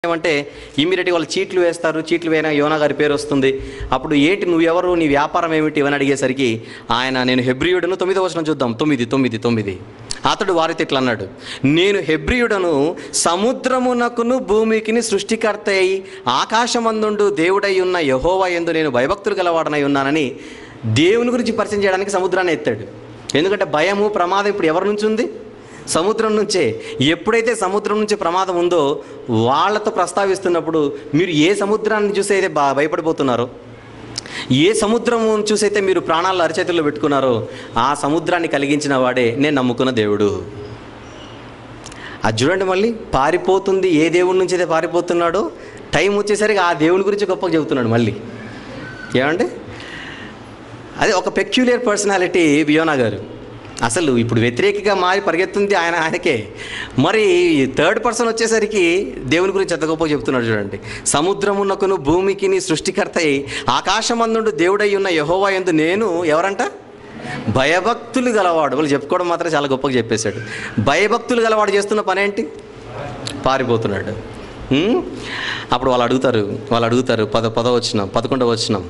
ఏమంటే ఇమీడియట్గా వాళ్ళు చీట్లు వేస్తారు చీట్లు వేయన యోనా గారి పేరు వస్తుంది అప్పుడు ఏంటి నువ్వెవరు నీ వ్యాపారం ఏమిటి ఇవని అడిగేసరికి ఆయన నేను హెబ్రియుడను తొమ్మిదో వచనం చూద్దాం తొమ్మిది తొమ్మిది తొమ్మిది అతడు వారితో ఇట్లా అన్నాడు నేను హెబ్రియుడను సముద్రమునకును భూమికిని సృష్టికర్త అయి ఆకాశమందుండు దేవుడై ఉన్న యహోవా ఎందు నేను భయభక్తులు గలవాడనై ఉన్నానని దేవుని గురించి పరిచయం చేయడానికి సముద్రాన్ని ఎత్తాడు ఎందుకంటే భయము ప్రమాదం ఇప్పుడు ఎవరి నుంచి ఉంది సముద్రం నుంచే ఎప్పుడైతే సముద్రం నుంచి ప్రమాదం ఉందో వాళ్ళతో ప్రస్తావిస్తున్నప్పుడు మీరు ఏ సముద్రాన్ని చూసి అయితే బా భయపడిపోతున్నారో ఏ సముద్రం చూసి అయితే మీరు ప్రాణాలను అరచేతుల్లో పెట్టుకున్నారో ఆ సముద్రాన్ని కలిగించిన వాడే నేను నమ్ముకున్న దేవుడు అది చూడండి మళ్ళీ పారిపోతుంది ఏ దేవుడి నుంచి అయితే పారిపోతున్నాడో టైం వచ్చేసరికి ఆ దేవుని గురించి గొప్పగా చెబుతున్నాడు మళ్ళీ ఏమండి అదే ఒక పెక్యులియర్ పర్సనాలిటీ బియోనా గారు అసలు ఇప్పుడు వ్యతిరేకిగా మారి పరిగెత్తుంది ఆయన ఆయనకే మరి థర్డ్ పర్సన్ వచ్చేసరికి దేవుని గురించి ఎంత గొప్ప చెప్తున్నాడు చూడండి సముద్రమునకును భూమికిని సృష్టికర్త అయి ఆకాశమందుండు దేవుడై ఉన్న యహోవా ఎందు నేను ఎవరంట భయభక్తులు గలవాడు వాళ్ళు చెప్పుకోవడం మాత్రం చాలా గొప్పగా చెప్పేశాడు భయభక్తులు గలవాడు చేస్తున్న పని ఏంటి పారిపోతున్నాడు హ్మ్? అప్పుడు వాళ్ళు అడుగుతారు వాళ్ళు అడుగుతారు పద పద వచ్చినాం పదకొండవ వచ్చినాం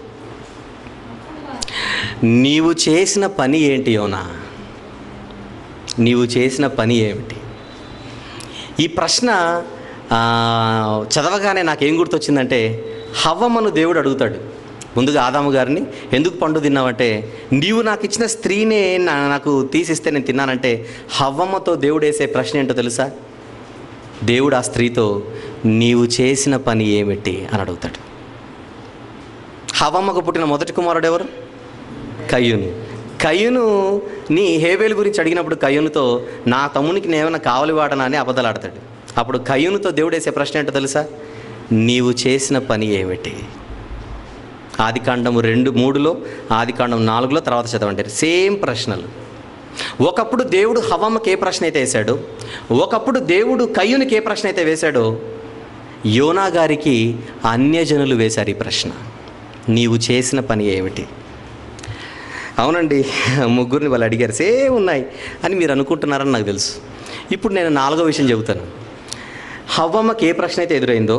నీవు చేసిన పని ఏంటి యోనా నీవు చేసిన పని ఏమిటి ఈ ప్రశ్న ఆ, చదవగానే నాకేం గుర్తొచ్చిందంటే హవ్వమ్మను దేవుడు అడుగుతాడు ముందుగా ఆదాము గారిని ఎందుకు పండు తిన్నావంటే నీవు నాకు ఇచ్చిన స్త్రీనే నా- నాకు తీసిస్తే నేను తిన్నానంటే హవ్వమ్మతో దేవుడు వేసే ప్రశ్న ఏంటో తెలుసా దేవుడు ఆ స్త్రీతో నీవు చేసిన పని ఏమిటి అని అడుగుతాడు హవమ్మకు పుట్టిన మొదటి కుమారుడు ఎవరు కయ్యూను కయ్యూను నీ హేబేలు గురించి అడిగినప్పుడు కయ్యూనుతో నా తమ్మునికి నేమైనా కావలి వాడనా అని అబద్ధాలు ఆడతాడు అప్పుడు కయ్యూనుతో దేవుడు వేసే ప్రశ్న ఏంటో తెలుసా నీవు చేసిన పని ఏమిటి ఆదికాండం రెండు మూడులో ఆదికాండం నాలుగులో తర్వాత చదవండి సేమ్ ప్రశ్నలు ఒకప్పుడు దేవుడు హవమ్మకి ఏ ప్రశ్న అయితే వేశాడో ఒకప్పుడు దేవుడు కయ్యూనికి ఏ ప్రశ్న అయితే వేశాడో యోనా గారికి అన్యజనులు వేశారు ఈ ప్రశ్న నీవు చేసిన పని ఏమిటి అవునండి ముగ్గురిని వాళ్ళు అడిగారు సేమ్ ఉన్నాయి అని మీరు అనుకుంటున్నారని నాకు తెలుసు ఇప్పుడు నేను నాలుగో విషయం చెబుతాను హవ్వమ్మకి ఏ ప్రశ్న అయితే ఎదురైందో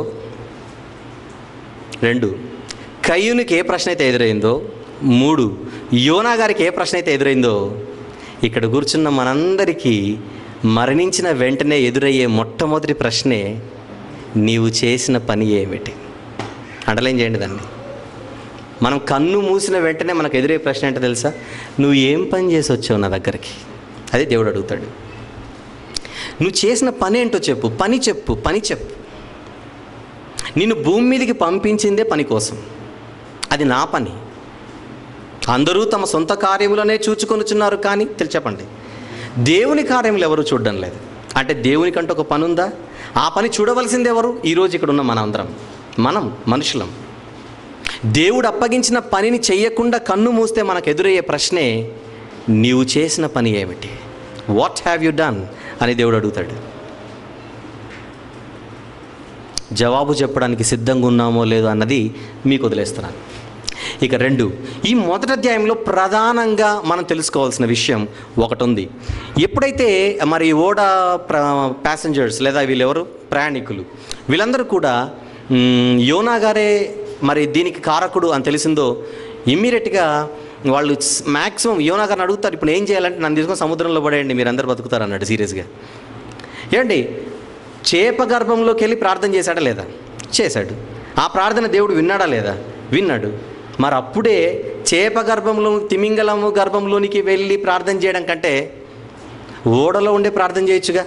రెండు కయ్యూనికి ఏ ప్రశ్న అయితే ఎదురైందో మూడు యోనా గారికి ఏ ప్రశ్న అయితే ఎదురైందో ఇక్కడ కూర్చున్న మనందరికీ మరణించిన వెంటనే ఎదురయ్యే మొట్టమొదటి ప్రశ్నే నీవు చేసిన పని ఏమిటి అండర్లైన్ చేయండి దాన్ని మనం కన్ను మూసిన వెంటనే మనకు ఎదురే ప్రశ్న ఏంటో తెలుసా నువ్వు ఏం పని చేసి వచ్చావు నా దగ్గరికి అదే దేవుడు అడుగుతాడు నువ్వు చేసిన పని ఏంటో చెప్పు పని చెప్పు పని చెప్పు నిన్ను భూమి మీదకి పంపించిందే పని కోసం అది నా పని అందరూ తమ సొంత కార్యములనే చూచుకొనుచున్నారు కానీ తెలి చెప్పండి దేవుని కార్యములు ఎవరు చూడడం లేదు అంటే దేవునికంటే ఒక పని ఉందా ఆ పని చూడవలసింది ఎవరు ఈరోజు ఇక్కడ ఉన్న మనందరం మనం మనుషులం దేవుడు అప్పగించిన పనిని చెయ్యకుండా కన్ను మూస్తే మనకు ఎదురయ్యే ప్రశ్నే నీవు చేసిన పని ఏమిటి వాట్ హ్యావ్ యు డన్ అని దేవుడు అడుగుతాడు జవాబు చెప్పడానికి సిద్ధంగా ఉన్నామో లేదో అన్నది మీకు వదిలేస్తున్నాను ఇక రెండు ఈ మొదటి అధ్యాయంలో ప్రధానంగా మనం తెలుసుకోవాల్సిన విషయం ఒకటి ఉంది ఎప్పుడైతే మరి ఓడ ప్ర ప్యాసింజర్స్ లేదా వీళ్ళెవరు ప్రయాణికులు వీళ్ళందరూ కూడా మ్, యోనా గారే మరి దీనికి కారకుడు అని తెలిసిందో ఇమ్మీడియట్గా వాళ్ళు మ్యాక్సిమం యోనా గారిని అడుగుతారు ఇప్పుడు ఏం చేయాలంటే నన్ను తీసుకొని సముద్రంలో పడేయండి మీరు అందరు బతుకుతారు అన్నాడు సీరియస్గా ఏమండి చేప గర్భంలోకి వెళ్ళి ప్రార్థన చేశాడా లేదా చేశాడు ఆ ప్రార్థన దేవుడు విన్నాడా లేదా విన్నాడు మరి అప్పుడే చేప గర్భంలో తిమింగలము గర్భంలోనికి వెళ్ళి ప్రార్థన చేయడం కంటే ఓడలో ఉండే ప్రార్థన చేయొచ్చుగా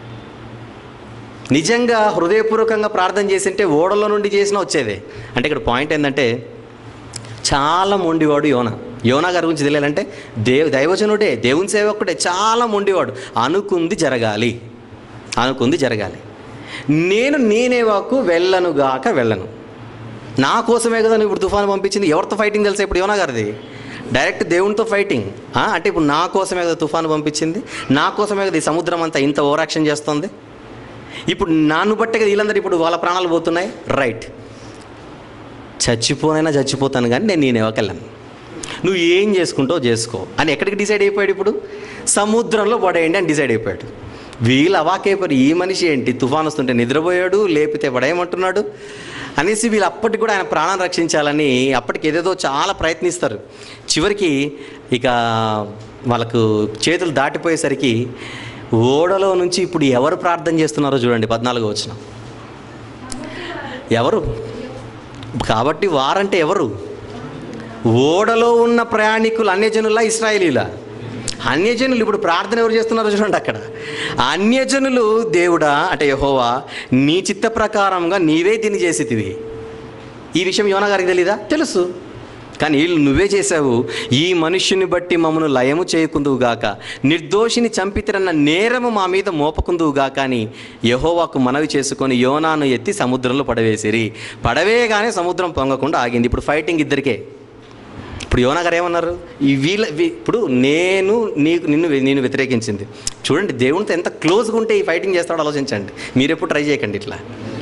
నిజంగా హృదయపూర్వకంగా ప్రార్థన చేసింటే ఓడలో నుండి చేసినా వచ్చేదే అంటే ఇక్కడ పాయింట్ ఏంటంటే చాలా మొండివాడు యోన యోనా గారి గురించి తెలియాలంటే దేవ దైవజనుడే దేవుని సేవకుడే చాలా మొండివాడు అనుకుంది జరగాలి అనుకుంది జరగాలి నేను నేనే వాకు వెళ్ళనుగాక వెళ్ళను నా కోసమే కదా నువ్వు ఇప్పుడు తుఫాను పంపించింది ఎవరితో ఫైటింగ్ తెలుసా ఇప్పుడు యోనా గారిది డైరెక్ట్ దేవునితో ఫైటింగ్ ఆ, అంటే ఇప్పుడు నా కోసమే కదా తుఫాను పంపించింది నా కోసమే కదా ఈ సముద్రం అంతా ఇంత ఓవరాక్షన్ చేస్తుంది ఇప్పుడు నన్ను బట్టే కదా వీళ్ళందరూ ఇప్పుడు వాళ్ళ ప్రాణాలు పోతున్నాయి రైట్ చచ్చిపోనైనా చచ్చిపోతాను కానీ నేను నేను ఇవ్వకెళ్ళను నువ్వు ఏం చేసుకుంటావు చేసుకో అని ఎక్కడికి డిసైడ్ అయిపోయాడు ఇప్పుడు సముద్రంలో పడేయండి అని డిసైడ్ అయిపోయాడు వీళ్ళు అవాకైపోయారు ఈ మనిషి ఏంటి తుఫాన్ వస్తుంటే నిద్రపోయాడు లేపితే పడేయమంటున్నాడు అనేసి వీళ్ళు అప్పటికి కూడా ఆయన ప్రాణం రక్షించాలని అప్పటికి ఏదేదో చాలా ప్రయత్నిస్తారు చివరికి ఇక వాళ్ళకు చేతులు దాటిపోయేసరికి ఓడలో నుంచి ఇప్పుడు ఎవరు ప్రార్థన చేస్తున్నారో చూడండి పద్నాలుగో వచ్చిన ఎవరు కాబట్టి వారంటే ఎవరు ఓడలో ఉన్న ప్రయాణికులు అన్యజనుల ఇస్రాయేలీల అన్యజనులు ఇప్పుడు ప్రార్థన ఎవరు చేస్తున్నారో చూడండి అక్కడ అన్యజనులు దేవుడా అంటే యహోవా నీ చిత్త ప్రకారంగా నీవే దీన్ని చేసేటివి ఈ విషయం యోనా గారికి తెలీదా తెలుసు కానీ వీళ్ళు నువ్వే చేశావు ఈ మనుష్యుని బట్టి మమ్మను లయము చేయకుందువుగాక నిర్దోషిని చంపితిరన్న నేరము మా మీద మోపకుందువుగాక అని యహోవాకు మనవి చేసుకొని యోనాను ఎత్తి సముద్రంలో పడవేసిరి పడవేయగానే సముద్రం పొంగకుండా ఆగింది ఇప్పుడు ఫైటింగ్ ఇద్దరికే ఇప్పుడు యోనా గారు ఏమన్నారు ఈ వీళ్ళ వీ- ఇప్పుడు నేను నీకు నిన్ను నేను వ్యతిరేకించింది చూడండి దేవునితో ఎంత క్లోజ్గా ఉంటే ఈ ఫైటింగ్ చేస్తాడో ఆలోచించండి మీరు ఎప్పుడు ట్రై చేయకండి ఇట్లా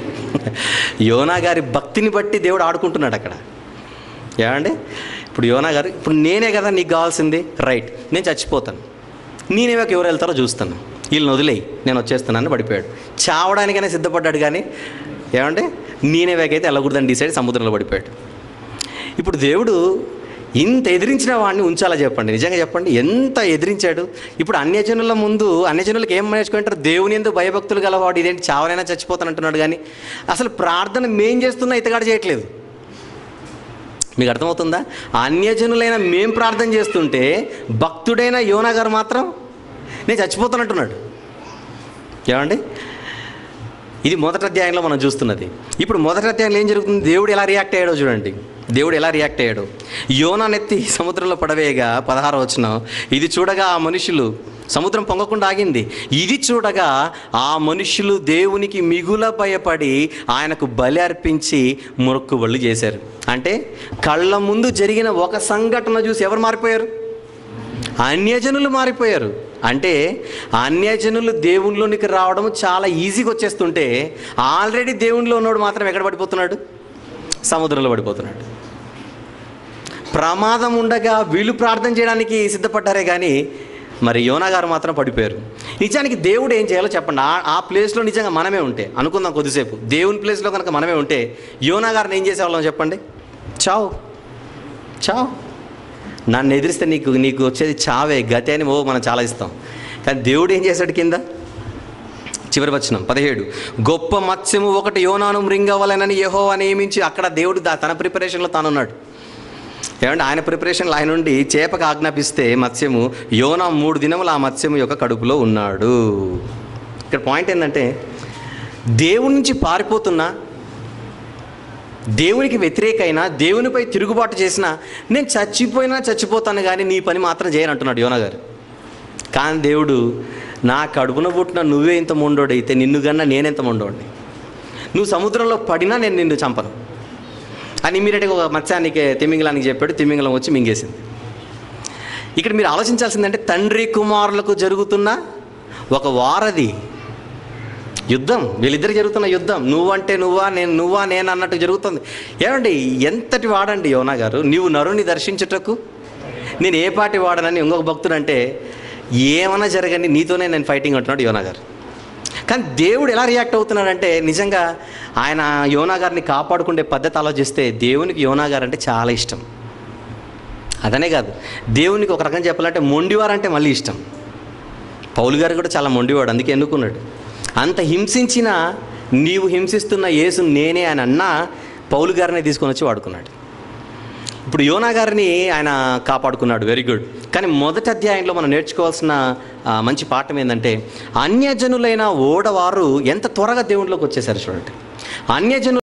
యోనా గారి భక్తిని బట్టి దేవుడు ఆడుకుంటున్నాడు అక్కడ ఏమండి ఇప్పుడు యోనా గారు ఇప్పుడు నేనే కదా నీకు కావాల్సింది రైట్ నేను చచ్చిపోతాను నేనేవాక ఎవరు వెళ్తారో చూస్తాను వీళ్ళని వదిలేయి నేను వచ్చేస్తున్నాను పడిపోయాడు చావడానికైనా సిద్ధపడ్డాడు కానీ ఏమండి నేనేవాకైతే వెళ్ళకూడదని డిసైడ్ సముద్రంలో పడిపోయాడు ఇప్పుడు దేవుడు ఇంత ఎదిరించిన వాడిని ఉంచాలా చెప్పండి నిజంగా చెప్పండి ఎంత ఎదిరించాడు ఇప్పుడు అన్యజనుల ముందు అన్యజనులకు ఏం నేర్చుకుంటారు దేవుని ఎందుకు భయభక్తులు గలవాడు ఇదేంటి చావనైనా చచ్చిపోతానంటున్నాడు కానీ అసలు ప్రార్థన మేం చేస్తున్నా ఇతగాడు చేయట్లేదు మీకు అర్థమవుతుందా అన్యజనులైన మేం ప్రార్థన చేస్తుంటే భక్తుడైన యోనా గారు మాత్రం నేను చచ్చిపోతానంటున్నాడు ఏమండి ఇది మొదటి అధ్యాయంలో మనం చూస్తున్నది ఇప్పుడు మొదటి అధ్యాయంలో ఏం జరుగుతుంది దేవుడు ఎలా రియాక్ట్ అయ్యాడో చూడండి దేవుడు ఎలా రియాక్ట్ అయ్యాడు యోనా నెత్తి సముద్రంలో పడవేయగా పదహారు వచ్చిన ఇది చూడగా ఆ మనుషులు సముద్రం పొంగకుండా ఆగింది ఇది చూడగా ఆ మనుషులు దేవునికి మిగుల భయపడి ఆయనకు బలి అర్పించి మొక్కుబళ్ళు చేశారు అంటే కళ్ళ ముందు జరిగిన ఒక సంఘటన చూసి ఎవరు మారిపోయారు అన్యజనులు మారిపోయారు అంటే అన్యజనులు దేవునిలోనికి రావడం చాలా ఈజీగా వచ్చేస్తుంటే ఆల్రెడీ దేవునిలో ఉన్నవాడు మాత్రం ఎక్కడ పడిపోతున్నాడు సముద్రంలో పడిపోతున్నాడు ప్రమాదం ఉండగా వీళ్ళు ప్రార్థన చేయడానికి సిద్ధపడ్డారే కానీ మరి యోనా గారు మాత్రం పడిపోయారు నిజానికి దేవుడు ఏం చేయాలో చెప్పండి ఆ ఆ ప్లేస్లో నిజంగా మనమే ఉంటే అనుకుందాం కొద్దిసేపు దేవుని ప్లేస్లో కనుక మనమే ఉంటే యోనా గారిని ఏం చేసేవాళ్ళం చెప్పండి చావు చావు నన్ను ఎదిరిస్తే నీకు నీకు వచ్చేది చావే గతి అని ఓ మనం చాలా ఇస్తాం కానీ దేవుడు ఏం చేశాడు కింద చివరి వచనం పదిహేడు గొప్ప మత్స్యము ఒకటి యోనాను మృంగవలనని యహో నియమించి అక్కడ దేవుడు దా- తన ప్రిపరేషన్లో తానున్నాడు ఏమంటే ఆయన ప్రిపరేషన్లో ఆయన నుండి చేపకు ఆజ్ఞాపిస్తే మత్స్యము యోనా మూడు దినములు ఆ మత్స్యము యొక్క కడుపులో ఉన్నాడు ఇక్కడ పాయింట్ ఏంటంటే దేవుడి నుంచి పారిపోతున్నా దేవునికి వ్యతిరేకైనా దేవునిపై తిరుగుబాటు చేసినా నేను చచ్చిపోయినా చచ్చిపోతాను కానీ నీ పని మాత్రం చేయను అంటున్నాడు యోనా గారు కానీ దేవుడు నా కడుపున పుట్టిన నువ్వే ఇంత మొండోడైతే నిన్ను కన్నా నేనెంత మొండోడిని నువ్వు సముద్రంలో పడినా నేను నిన్ను చంపను అని ఇమీడియట్గా ఒక మత్స్యానికి తిమింగలానికి చెప్పాడు తిమింగలం వచ్చి మింగేసింది ఇక్కడ మీరు ఆలోచించాల్సిందంటే తండ్రి కుమారులకు జరుగుతున్న ఒక వారధి యుద్ధం వీళ్ళిద్దరు జరుగుతున్న యుద్ధం నువ్వంటే నువ్వా నేను నువ్వా నేను అన్నట్టు జరుగుతుంది ఏమండి ఎంతటి వాడండి యోనా గారు నీవు నరుని దర్శించుటకు నేను ఏ పాటి వాడనని ఇంకొక భక్తుడు అంటే ఏమైనా జరగండి నీతోనే నేను ఫైటింగ్ అంటున్నాడు యోనా గారు కానీ దేవుడు ఎలా రియాక్ట్ అవుతున్నాడంటే నిజంగా ఆయన యోనా గారిని కాపాడుకునే పద్ధతి ఆలోచిస్తే దేవునికి యోనా గారు అంటే చాలా ఇష్టం అదనే కాదు దేవునికి ఒక రకం చెప్పాలంటే మొండివారంటే మళ్ళీ ఇష్టం పౌలు గారు కూడా చాలా మొండివాడు అందుకే ఎన్నుకున్నాడు అంత హింసించిన నీవు హింసిస్తున్న యేసు నేనే అని అన్నా పౌలు గారిని తీసుకొని వచ్చి వాడుకున్నాడు ఇప్పుడు యోనా గారిని ఆయన కాపాడుకున్నాడు వెరీ గుడ్ కానీ మొదటి అధ్యాయంలో మనం నేర్చుకోవాల్సిన ఆ, మంచి పాఠం ఏంటంటే అన్యజనులైన ఓడవారు ఎంత త్వరగా దేవునిలోకి వచ్చేసారు చూడండి అన్యజను